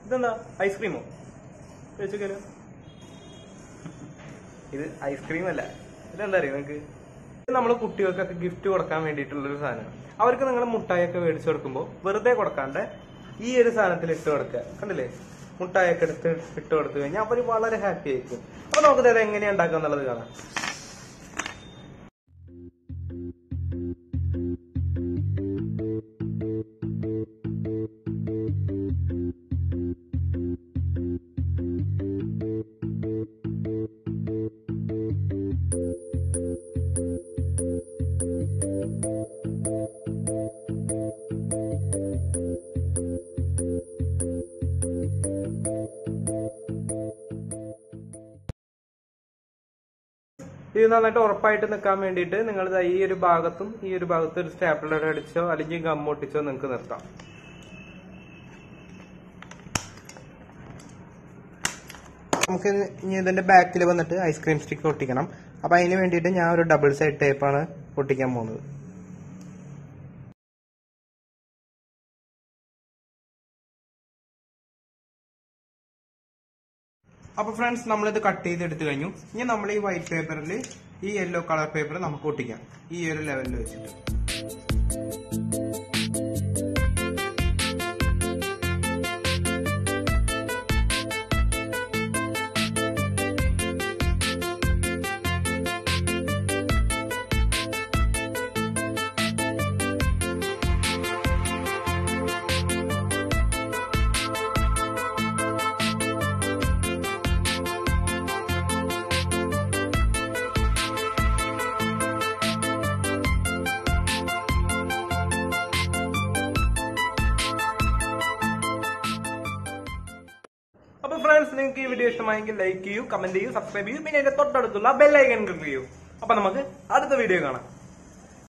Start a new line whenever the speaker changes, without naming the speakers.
ഇതെന്താ ഐസ്ക്രീമോ കഴിച്ചോക്കാലോ ഇത് ഐസ്ക്രീം അല്ല ഇതെന്താ അറിയോ നിങ്ങൾക്ക് ഇത് നമ്മൾ കുട്ടികൾക്കൊക്കെ ഗിഫ്റ്റ് കൊടുക്കാൻ വേണ്ടിയിട്ടുള്ളൊരു സാധനമാണ് അവർക്ക് നിങ്ങൾ മുട്ടായൊക്കെ മേടിച്ചു കൊടുക്കുമ്പോൾ വെറുതെ കൊടുക്കാണ്ട് ഈ ഒരു സാധനത്തിൽ ഇട്ട് കൊടുക്കുക കണ്ടില്ലേ മുട്ടായൊക്കെ എടുത്ത് ഇട്ട് കൊടുത്തു കഴിഞ്ഞാൽ അവർ വളരെ ഹാപ്പി ആയിരിക്കും അപ്പൊ നമുക്കിത് ഇത് എങ്ങനെയാ ഉണ്ടാക്കുക എന്നുള്ളത് കാണാം ഇത് നന്നായിട്ട് ഉറപ്പായിട്ട് നിൽക്കാൻ വേണ്ടിയിട്ട് നിങ്ങൾ ദാ ഈ ഒരു ഭാഗത്തും ഈ ഒരു ഭാഗത്തും ഒരു സ്റ്റാപ്ലർ അടിച്ചോ അല്ലെങ്കിൽ ഗം ഒട്ടിച്ചോ നിങ്ങൾക്ക് നിർത്താം നമുക്ക് ഇനി ഇതിന്റെ ബാക്കിൽ വന്നിട്ട് ഐസ്ക്രീം സ്റ്റിക്ക് ഒട്ടിക്കണം അപ്പൊ അതിന് വേണ്ടിയിട്ട് ഞാൻ ഒരു ഡബിൾ സൈഡ് ടേപ്പാണ് ഒട്ടിക്കാൻ പോകുന്നത് അപ്പൊ ഫ്രണ്ട്സ് നമ്മളിത് കട്ട് ചെയ്ത് എടുത്തു കഴിഞ്ഞു ഇനി നമ്മൾ ഈ വൈറ്റ് പേപ്പറിൽ ഈ യെല്ലോ കളർ പേപ്പർ നമുക്ക് ഒട്ടിക്കാം ഈ ഒരു ലെവലിൽ വെച്ചിട്ട് അപ്പൊ ഫ്രണ്ട്സ് നിങ്ങൾക്ക് ഈ വീഡിയോ ഇഷ്ടമായെങ്കിൽ ലൈക്ക് ചെയ്യൂ കമന്റ് ചെയ്യൂ സബ്സ്ക്രൈബ് ചെയ്യൂ പിന്നെ അതിന്റെ തൊട്ടടുത്തുള്ള ബെല്ലൈക്കൺ ക്ലിക്ക് ചെയ്യൂ അപ്പൊ നമുക്ക് അടുത്ത വീഡിയോ കാണാം